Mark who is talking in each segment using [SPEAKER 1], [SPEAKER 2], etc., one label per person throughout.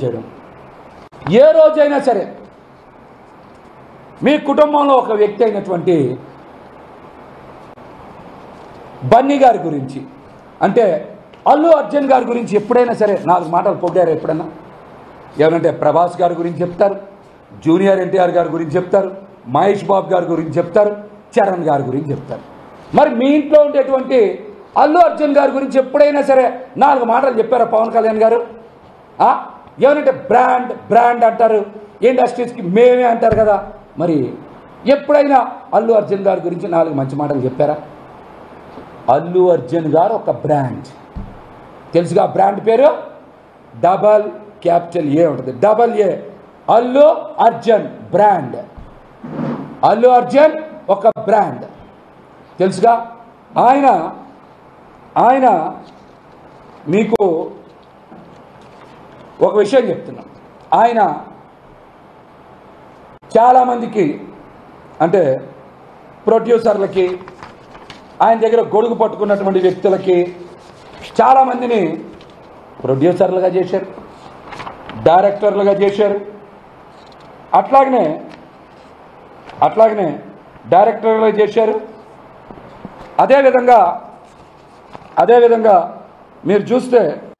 [SPEAKER 1] చేయడం ఏ రోజైనా సరే మీ కుటుంబంలో ఒక వ్యక్తి అయినటువంటి బన్నీ గారి గురించి అంటే అల్లు అర్జున్ గారి గురించి ఎప్పుడైనా సరే నాలుగు మాటలు పొగిడారు ఎప్పుడైనా ఏమంటే ప్రభాస్ గారి గురించి చెప్తారు జూనియర్ ఎన్టీఆర్ గారి గురించి చెప్తారు మహేష్ బాబు గారి గురించి చెప్తారు చరణ్ గారి గురించి చెప్తారు మరి మీ ఇంట్లో ఉండేటువంటి అల్లు అర్జున్ గారి గురించి ఎప్పుడైనా సరే నాలుగు మాటలు చెప్పారా పవన్ కళ్యాణ్ గారు ఆ? ఏమనంటే బ్రాండ్ బ్రాండ్ అంటారు ఇండస్ట్రీస్కి మేమే అంటారు కదా మరి ఎప్పుడైనా అల్లు అర్జున్ గారి గురించి నాలుగు మంచి మాటలు చెప్పారా అల్లు అర్జున్ గారు ఒక బ్రాండ్ తెలుసుగా బ్రాండ్ పేరు డబల్ క్యాపిటల్ ఏ ఉంటుంది double A Allu Arjun brand Allu Arjun ఒక బ్రాండ్ తెలుసుగా ఆయన ఆయన మీకు ఒక విషయం చెప్తున్నాం ఆయన చాలామందికి అంటే ప్రొడ్యూసర్లకి ఆయన దగ్గర గొడుగు పట్టుకున్నటువంటి వ్యక్తులకి చాలామందిని ప్రొడ్యూసర్లుగా చేశారు డైరెక్టర్లుగా చేశారు అట్లాగనే అట్లాగనే డైరెక్టర్లుగా చేశారు అదేవిధంగా అదేవిధంగా మీరు చూస్తే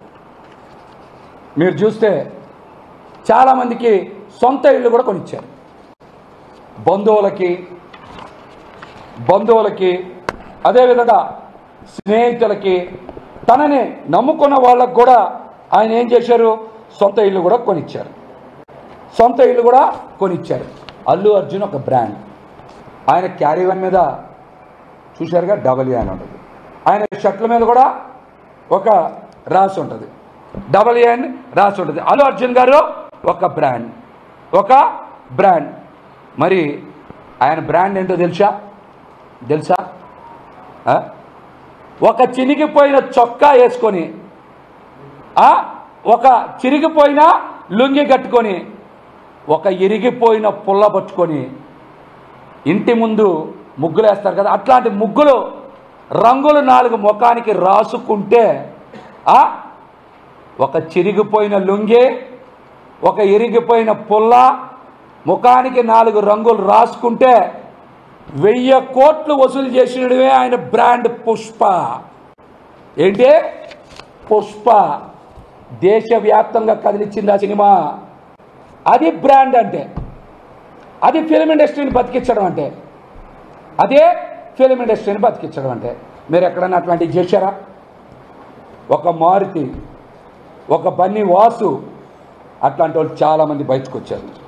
[SPEAKER 1] మీరు చూస్తే చాలామందికి సొంత ఇళ్ళు కూడా కొనిచ్చారు బంధువులకి బంధువులకి అదేవిధంగా స్నేహితులకి తనని నమ్ముకున్న వాళ్ళకు కూడా ఆయన ఏం చేశారు సొంత ఇల్లు కూడా కొనిచ్చారు సొంత ఇల్లు కూడా కొనిచ్చారు అల్లు అర్జున్ ఒక బ్రాండ్ ఆయన క్యారీ వన్ మీద చూశారుగా డబల్ ఏ అని ఉంటుంది ఆయన షర్ట్ల మీద కూడా ఒక రాసి ఉంటుంది డబల్ ఏ అని రాసి ఉంటుంది అల్లు అర్జున్ గారు ఒక బ్రాండ్ ఒక బ్రాండ్ మరి ఆయన బ్రాండ్ ఏంటో తెలుసా తెలుసా ఆ? ఒక చినిగిపోయిన చొక్కా వేసుకొని ఆ? ఒక చిరిగిపోయిన లుంగి కట్టుకొని ఒక ఇరిగిపోయిన పుల్ల పట్టుకొని ఇంటి ముందు ముగ్గులు వేస్తారు కదా అట్లాంటి ముగ్గులు రంగులు నాలుగు ముఖానికి రాసుకుంటే ఆ ఒక చిరిగిపోయిన లుంగి ఒక ఇరిగిపోయిన పుల్ల ముఖానికి నాలుగు రంగులు రాసుకుంటే వెయ్యి కోట్లు వసూలు చేసినవే ఆయన బ్రాండ్ పుష్ప ఏంటి పుష్ప దేశవ్యాప్తంగా కదిలిచ్చింది ఆ సినిమా అది బ్రాండ్ అంటే అది ఫిలిం ఇండస్ట్రీని బతికించడం అంటే అదే ఫిలిం ఇండస్ట్రీని బతికించడం అంటే మీరు ఎక్కడన్నా అట్లాంటివి చేశారా ఒక మారుతి ఒక బన్నీ వాసు అట్లాంటి వాళ్ళు చాలామంది బయటకు వచ్చారు